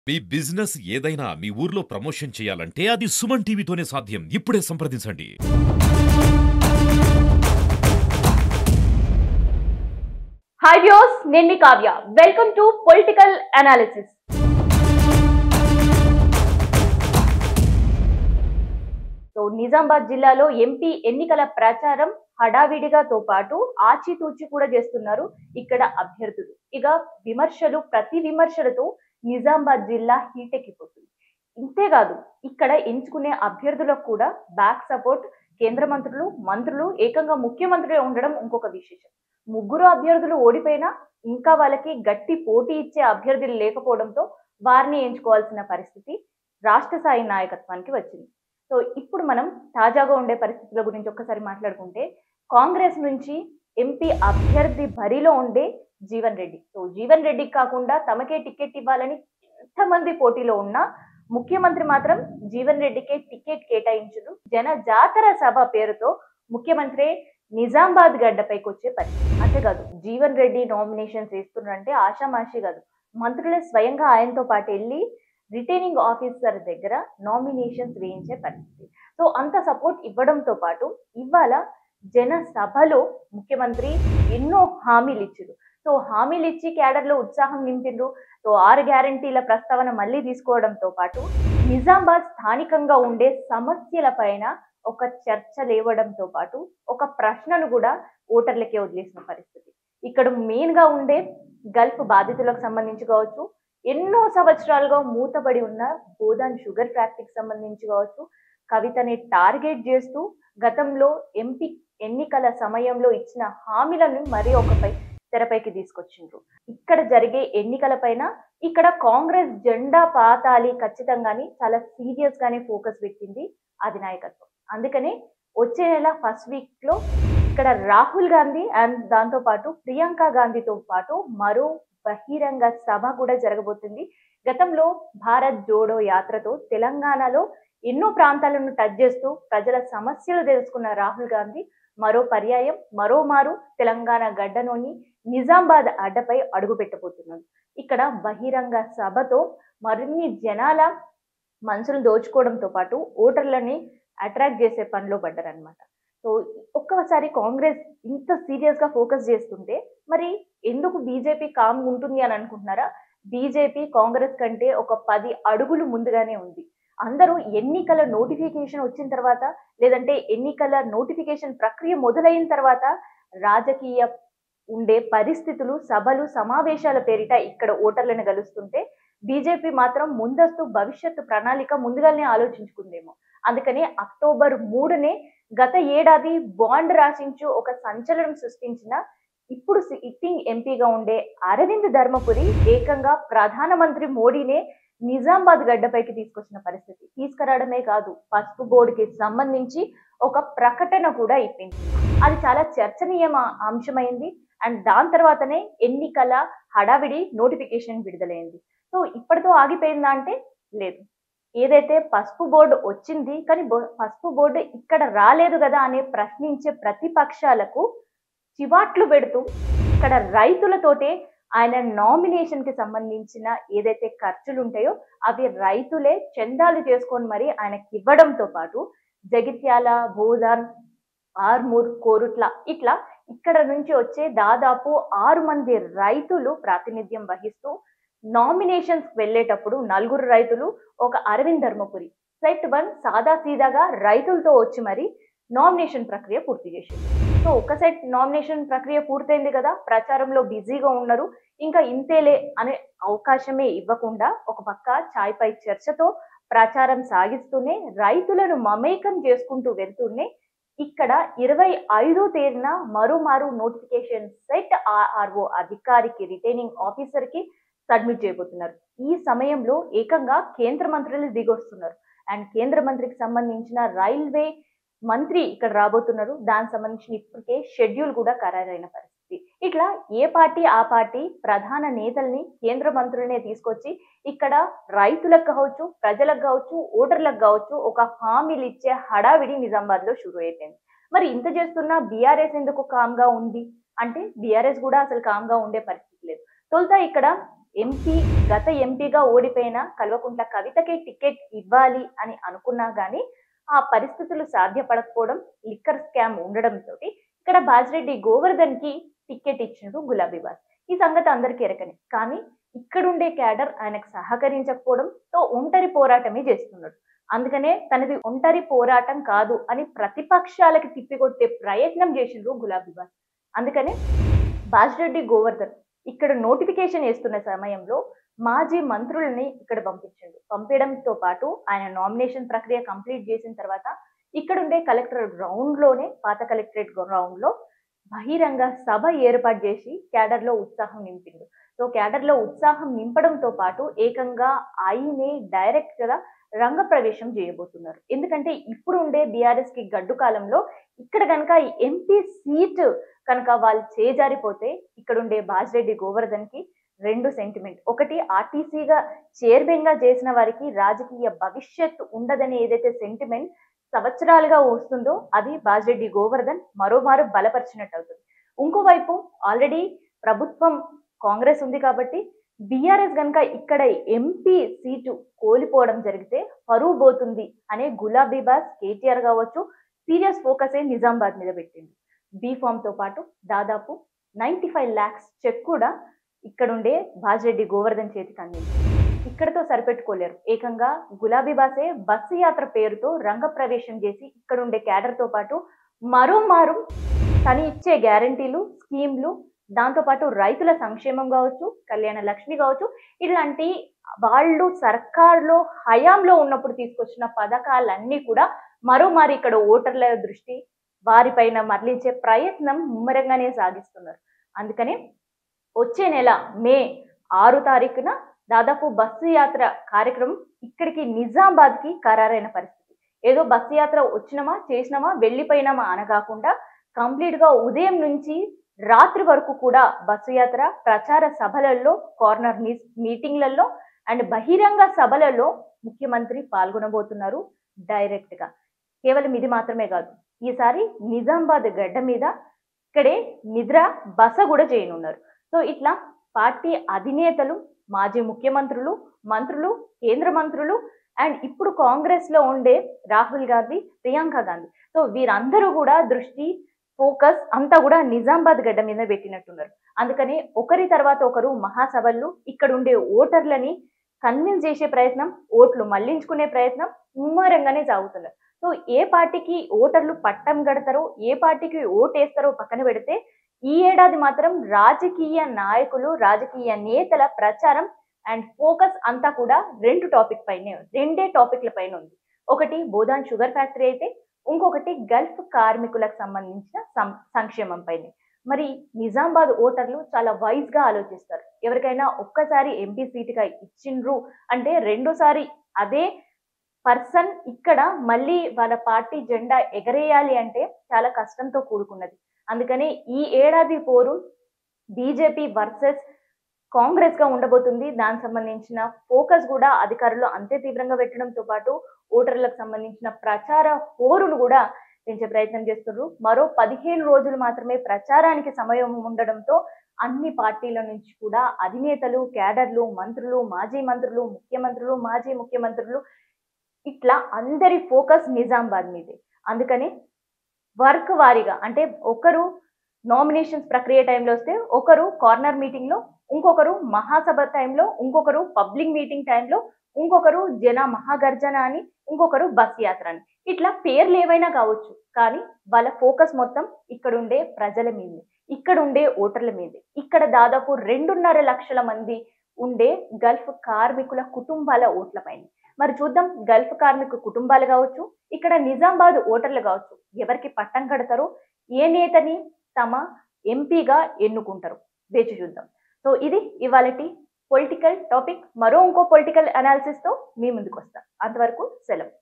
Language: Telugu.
మీ బిజినెస్ ఏదైనా మీ ఊర్లో ప్రమోషన్ చేయాలంటే అది సుమన్ టీవీతోనే సాధ్యం ఇప్పుడే సంప్రదించండి హాయ్ వ్యూస్ నేను మీ Kavya welcome to political analysis so Nizamabad జిల్లాలో ఎంపీ ఎన్నికల ప్రచారం హడావిడిగాతో పాటు ఆచితూచి కూడా చేస్తున్నారు ఇక్కడ అభ్యర్థులు ఇక విమర్శలు ప్రతి విమర్శలతో నిజామాబాద్ జిల్లా హీటెక్కిపోతుంది ఇంతేకాదు ఇక్కడ ఎంచుకునే అభ్యర్థులకు కూడా బ్యాక్ సపోర్ట్ కేంద్ర మంత్రులు మంత్రులు ఏకంగా ముఖ్యమంత్రులే ఉండడం ఇంకొక విశేషం ముగ్గురు అభ్యర్థులు ఓడిపోయినా ఇంకా వాళ్ళకి గట్టి పోటీ ఇచ్చే అభ్యర్థులు లేకపోవడంతో వారిని ఎంచుకోవాల్సిన పరిస్థితి రాష్ట్ర స్థాయి నాయకత్వానికి వచ్చింది సో ఇప్పుడు మనం తాజాగా ఉండే పరిస్థితుల గురించి ఒక్కసారి మాట్లాడుకుంటే కాంగ్రెస్ నుంచి ఎంపీ అభ్యర్థి బరిలో ఉండే జీవన్ రెడ్డి సో జీవన్ రెడ్డికి కాకుండా తమకే టికెట్ ఇవ్వాలని ఎంతమంది పోటీలో ఉన్నా ముఖ్యమంత్రి మాత్రం జీవన్ రెడ్డికే టికెట్ కేటాయించుడు జన జాతర సభ పేరుతో ముఖ్యమంత్రి నిజామాబాద్ గడ్డపైకి వచ్చే పరిస్థితి అంతేకాదు జీవన్ రెడ్డి నామినేషన్స్ వేస్తున్నారంటే ఆషామాషి కాదు మంత్రులే స్వయంగా ఆయనతో పాటు వెళ్ళి రిటైనింగ్ ఆఫీసర్ దగ్గర నామినేషన్స్ వేయించే పరిస్థితి సో అంత సపోర్ట్ ఇవ్వడంతో పాటు ఇవాళ జన సభలో ముఖ్యమంత్రి ఎన్నో హామీలు ఇచ్చారు సో హామీలు ఇచ్చి క్యాడర్లో ఉత్సాహం నింపిండ్రు సో ఆరు గ్యారంటీల ప్రస్తావన మళ్ళీ తీసుకోవడంతో పాటు నిజామాబాద్ స్థానికంగా ఉండే సమస్యల పైన ఒక చర్చ లేవడంతో పాటు ఒక ప్రశ్నను కూడా ఓటర్లకే వదిలేసిన పరిస్థితి ఇక్కడ మెయిన్ గా ఉండే గల్ఫ్ బాధితులకు సంబంధించి కావచ్చు ఎన్నో సంవత్సరాలుగా మూతబడి ఉన్న గోదాన్ షుగర్ ఫ్యాక్టరీకి సంబంధించి కావచ్చు కవితని టార్గెట్ చేస్తూ గతంలో ఎంపీ ఎన్నికల సమయంలో ఇచ్చిన హామీలను మరి ఒకపై తెరపైకి తీసుకొచ్చిండ్రు ఇక్కడ జరిగే ఎన్నికల పైన ఇక్కడ కాంగ్రెస్ జెండా పాతాలి ఖచ్చితంగాని చాలా సీరియస్ గానే ఫోకస్ పెట్టింది అధినాయకత్వం అందుకనే వచ్చే నెల ఫస్ట్ వీక్ లో ఇక్కడ రాహుల్ గాంధీ అండ్ దాంతో పాటు ప్రియాంక గాంధీతో పాటు మరో బహిరంగ సభ కూడా జరగబోతుంది గతంలో భారత్ జోడో యాత్రతో తెలంగాణలో ఎన్నో ప్రాంతాలను టచ్ చేస్తూ ప్రజల సమస్యలు తెలుసుకున్న రాహుల్ గాంధీ మరో పర్యాయం మరోమారు తెలంగాణ గడ్డలోని నిజామాబాద్ అడ్డపై అడుగు పెట్టబోతున్నారు ఇక్కడ బహిరంగ సభతో మరిన్ని జనాల మనసులు దోచుకోవడంతో పాటు ఓటర్లని అట్రాక్ట్ చేసే పనిలో పడ్డారనమాట సో ఒక్కసారి కాంగ్రెస్ ఇంత సీరియస్ గా ఫోకస్ చేస్తుంటే మరి ఎందుకు బీజేపీ కామ్ ఉంటుంది అని అనుకుంటున్నారా బీజేపీ కాంగ్రెస్ కంటే ఒక పది అడుగులు ముందుగానే ఉంది అందరూ ఎన్నికల నోటిఫికేషన్ వచ్చిన తర్వాత లేదంటే ఎన్నికల నోటిఫికేషన్ ప్రక్రియ మొదలైన తర్వాత రాజకీయ ఉండే పరిస్థితులు సభలు సమావేశాల పేరిట ఇక్కడ ఓటర్లను గలుస్తుంటే బీజేపీ మాత్రం ముందస్తు భవిష్యత్తు ప్రణాళిక ముందుగానే ఆలోచించుకుందేమో అందుకనే అక్టోబర్ మూడునే గత ఏడాది బాండ్ రాసించు ఒక సంచలనం సృష్టించిన ఇప్పుడు సిట్టింగ్ ఎంపీగా ఉండే అరవింద్ ధర్మపురి ఏకంగా ప్రధానమంత్రి మోడీనే నిజామాబాద్ గడ్డపైకి తీసుకొచ్చిన పరిస్థితి తీసుకురావడమే కాదు పసుపు బోర్డుకి సంబంధించి ఒక ప్రకటన కూడా ఇప్పింది అది చాలా చర్చనీయ అంశమైంది అండ్ దాని తర్వాతనే ఎన్నికల హడావిడి నోటిఫికేషన్ విడుదలైంది సో ఇప్పటితో ఆగిపోయిందా అంటే లేదు ఏదైతే పసుపు బోర్డు వచ్చింది కానీ బో- పసుపు బోర్డు ఇక్కడ రాలేదు కదా అనే ప్రశ్నించే ప్రతిపక్షాలకు చివాట్లు పెడుతూ ఇక్కడ రైతులతోటే ఆయన నామినేషన్ కి సంబంధించిన ఏదైతే ఖర్చులు ఉంటాయో అవి రైతులే చందాలు చేసుకొని మరి ఆయనకి ఇవ్వడంతో పాటు జగిత్యాల భూదాన్ ఆర్మూర్ కోరుట్ల ఇట్లా ఇక్కడ నుంచి వచ్చే దాదాపు ఆరు మంది రైతులు ప్రాతినిధ్యం వహిస్తూ నామినేషన్స్ వెళ్ళేటప్పుడు నలుగురు రైతులు ఒక అరవింద్ ధర్మపురి సెట్ వన్ సాదా సీదాగా రైతులతో వచ్చి మరి నామినేషన్ ప్రక్రియ పూర్తి చేసింది సో ఒక సెట్ నామినేషన్ ప్రక్రియ పూర్తయింది కదా ప్రచారంలో బిజీగా ఉన్నారు ఇంకా ఇంతేలే అనే అవకాశమే ఇవ్వకుండా ఒక పక్క చాయ్ పై చర్చతో ప్రచారం సాగిస్తూనే రైతులను మమేకం చేసుకుంటూ వెళ్తూనే ఇక్కడ ఇరవై ఐదో తేదీన మరోమారు నోటిఫికేషన్ సెట్ ఆర్ఆర్ఓ అధికారికి రిటైనింగ్ ఆఫీసర్ కి సబ్మిట్ చేయబోతున్నారు ఈ సమయంలో ఏకంగా కేంద్ర మంత్రులు దిగొస్తున్నారు అండ్ కేంద్ర మంత్రికి సంబంధించిన రైల్వే మంత్రి ఇక్కడ రాబోతున్నారు దానికి సంబంధించిన ఇప్పటికే షెడ్యూల్ కూడా ఖరారైన పరిస్థితి ఇట్లా ఏ పార్టీ ఆ పార్టీ ప్రధాన నేతల్ని కేంద్ర మంత్రులనే తీసుకొచ్చి ఇక్కడ రైతులకు కావచ్చు ప్రజలకు కావచ్చు ఓటర్లకు కావచ్చు ఒక హామీలు ఇచ్చే హడావిడి నిజామాబాద్ లో షురు అయిపోయింది మరి ఇంత చేస్తున్న బీఆర్ఎస్ ఎందుకు కామ్ గా ఉంది అంటే బీఆర్ఎస్ కూడా అసలు కామ్ గా ఉండే పరిస్థితి లేదు తొలుత ఇక్కడ ఎంపీ గత ఎంపీగా ఓడిపోయిన కల్వకుంట్ల కవితకే టికెట్ ఇవ్వాలి అని అనుకున్నా గానీ ఆ పరిస్థితులు సాధ్యపడకపోవడం లిక్కర్ స్కామ్ ఉండడంతో ఇక్కడ బాజిరెడ్డి గోవర్ధన్ కి టికెట్ ఇచ్చినడు గులాబీబాస్ ఈ సంగతి అందరికీ ఎరకనే కానీ ఇక్కడుండే క్యాడర్ ఆయనకు సహకరించకపోవడంతో ఒంటరి పోరాటమే చేస్తున్నాడు అందుకనే తనది ఒంటరి పోరాటం కాదు అని ప్రతిపక్షాలకి తిప్పికొట్టే ప్రయత్నం చేసిండ్రు గులాబీబాస్ అందుకనే బాజిరెడ్డి గోవర్ధన్ ఇక్కడ నోటిఫికేషన్ వేస్తున్న సమయంలో మాజీ మంత్రులని ఇక్కడ పంపించండు పంపించడంతో పాటు ఆయన నామినేషన్ ప్రక్రియ కంప్లీట్ చేసిన తర్వాత ఇక్కడ ఉండే కలెక్టర్ గ్రౌండ్ లోనే పాత కలెక్టరేట్ గ్రౌండ్ లో బహిరంగ సభ ఏర్పాటు చేసి క్యాడర్ లో ఉత్సాహం నింపిండు సో క్యాడర్ లో ఉత్సాహం నింపడంతో పాటు ఏకంగా ఆయనే డైరెక్ట్ గా రంగ ప్రవేశం చేయబోతున్నారు ఎందుకంటే ఇప్పుడు ఉండే బీఆర్ఎస్ కి గడ్డు కాలంలో ఇక్కడ కనుక ఎంపీ సీట్ కనుక వాళ్ళు చేజారిపోతే ఇక్కడ ఉండే బాజిరెడ్డి గోవర్ధన్ కి రెండు సెంటిమెంట్ ఒకటి ఆర్టీసీగా చైర్మన్ గా చేసిన వారికి రాజకీయ భవిష్యత్తు ఉండదని ఏదైతే సెంటిమెంట్ సంవత్సరాలుగా వస్తుందో అది బాజిరెడ్డి గోవర్ధన్ మరోమారు బలపరిచినట్టు అవుతుంది ఇంకోవైపు ఆల్రెడీ ప్రభుత్వం కాంగ్రెస్ ఉంది కాబట్టి బీఆర్ఎస్ గనక ఇక్కడ ఎంపీ సీటు కోల్పోవడం జరిగితే పరువు పోతుంది అనే గులాబీబాస్ కేటీఆర్ కావచ్చు సీరియస్ ఫోకస్ ఏ నిజామాబాద్ మీద పెట్టింది బీ ఫామ్ తో పాటు దాదాపు నైంటీ ఫైవ్ ల్యాక్స్ చెక్ కూడా ఇక్కడుండే బాజిరెడ్డి గోవర్ధన్ చేతికి అందింది ఇక్కడతో సరిపెట్టుకోలేరు ఏకంగా గులాబీ బాసే బస్సు యాత్ర పేరుతో రంగప్రవేశం చేసి ఇక్కడుండే క్యాడర్ తో పాటు మరోమారు తను ఇచ్చే గ్యారంటీలు స్కీమ్లు దాంతోపాటు రైతుల సంక్షేమం కావచ్చు కళ్యాణ లక్ష్మి కావచ్చు ఇలాంటి వాళ్ళు సర్కార్లో హయాంలో ఉన్నప్పుడు తీసుకొచ్చిన పథకాలన్నీ కూడా మరోమారి ఇక్కడ ఓటర్ల దృష్టి వారిపైన మరలించే ప్రయత్నం ముమ్మరంగానే సాగిస్తున్నారు అందుకనే వచ్చే నెల మే ఆరు తారీఖున దాదాపు బస్సు యాత్ర కార్యక్రమం ఇక్కడికి నిజామాబాద్ కి ఖరారైన పరిస్థితి ఏదో బస్సు యాత్ర వచ్చినామా చేసినామా వెళ్ళిపోయినామా అనగాకుండా కంప్లీట్ గా ఉదయం నుంచి రాత్రి వరకు కూడా బస్సు యాత్ర ప్రచార సభలలో కార్నర్ మీటింగ్లలో అండ్ బహిరంగ సభలలో ముఖ్యమంత్రి పాల్గొనబోతున్నారు డైరెక్ట్ గా కేవలం ఇది మాత్రమే కాదు ఈసారి నిజామాబాద్ గడ్డ మీద ఇక్కడే నిద్ర బస కూడా చేయనున్నారు సో ఇట్లా పార్టీ అధినేతలు మాజీ ముఖ్యమంత్రులు మంత్రులు కేంద్ర మంత్రులు అండ్ ఇప్పుడు కాంగ్రెస్ లో ఉండే రాహుల్ గాంధీ ప్రియాంక గాంధీ సో వీరందరూ కూడా దృష్టి ఫోకస్ అంతా కూడా నిజామాబాద్ గడ్డ మీద పెట్టినట్టున్నారు అందుకని ఒకరి తర్వాత ఒకరు మహాసభల్లో ఇక్కడ ఉండే ఓటర్లని కన్విన్స్ చేసే ప్రయత్నం ఓట్లు మళ్లించుకునే ప్రయత్నం ముమ్మరంగానే సాగుతున్నారు సో ఏ పార్టీకి ఓటర్లు పట్టం గడతారో ఏ పార్టీకి ఓటేస్తారో పక్కన పెడితే ఈ ఏడాది మాత్రం రాజకీయ నాయకులు రాజకీయ నేతల ప్రచారం అండ్ ఫోకస్ అంతా కూడా రెండు టాపిక్ పైనే ఉంది రెండే టాపిక్ల పైన ఉంది ఒకటి బోధాన్ షుగర్ ఫ్యాక్టరీ అయితే ఇంకొకటి గల్ఫ్ కార్మికులకు సంబంధించిన సం- సంక్షేమం పైన మరి నిజామాబాద్ ఓటర్లు చాలా వైజ్ గా ఆలోచిస్తారు ఎవరికైనా ఒక్కసారి ఎంపీ సీటుగా ఇచ్చిండ్రు అంటే రెండోసారి అదే పర్సన్ ఇక్కడ మళ్ళీ వాళ్ళ పార్టీ జెండా ఎగరేయాలి అంటే చాలా కష్టంతో కూడుకున్నది అందుకని ఈ ఏడాది పోరు బీజేపీ వర్సెస్ కాంగ్రెస్ గా ఉండబోతుంది దానికి సంబంధించిన ఫోకస్ కూడా అధికారులు అంతే తీవ్రంగా పెట్టడంతో పాటు ఓటర్లకు సంబంధించిన ప్రచార హోరును కూడా పెంచే ప్రయత్నం చేస్తున్నారు మరో పదిహేను రోజులు మాత్రమే ప్రచారానికి సమయం ఉండడంతో అన్ని పార్టీల నుంచి కూడా అధినేతలు క్యాడర్లు మంత్రులు మాజీ మంత్రులు ముఖ్యమంత్రులు మాజీ ముఖ్యమంత్రులు ఇట్లా అందరి ఫోకస్ నిజామాబాద్ మీదే అందుకని వర్క్ వారీగా అంటే ఒకరు నామినేషన్స్ ప్రక్రియ టైంలో వస్తే ఒకరు కార్నర్ మీటింగ్ లో ఇంకొకరు మహాసభ టైంలో ఇంకొకరు పబ్లిక్ మీటింగ్ టైంలో ఇంకొకరు జన మహాగర్జన అని ఇంకొకరు బస్ యాత్ర అని ఇట్లా పేర్లు ఏవైనా కావచ్చు కానీ వాళ్ళ ఫోకస్ మొత్తం ఇక్కడ ఉండే ప్రజల మీదే ఇక్కడ ఉండే ఓటర్ల మీదే ఇక్కడ దాదాపు రెండున్నర లక్షల మంది ఉండే గల్ఫ్ కార్మికుల కుటుంబాల ఓట్ల పైన మరి చూద్దాం గల్ఫ్ కార్మిక కుటుంబాలు కావచ్చు ఇక్కడ నిజామాబాద్ ఓటర్లు కావచ్చు ఎవరికి పట్టం కడతారో ఏ నేతని తమ ఎంపీగా ఎన్నుకుంటారు వేచి చూద్దాం సో ఇది ఇవాళటి పొలిటికల్ టాపిక్ మరో ఇంకో పొలిటికల్ అనాలిసిస్ తో మీ ముందుకు వస్తా అంతవరకు సెలవు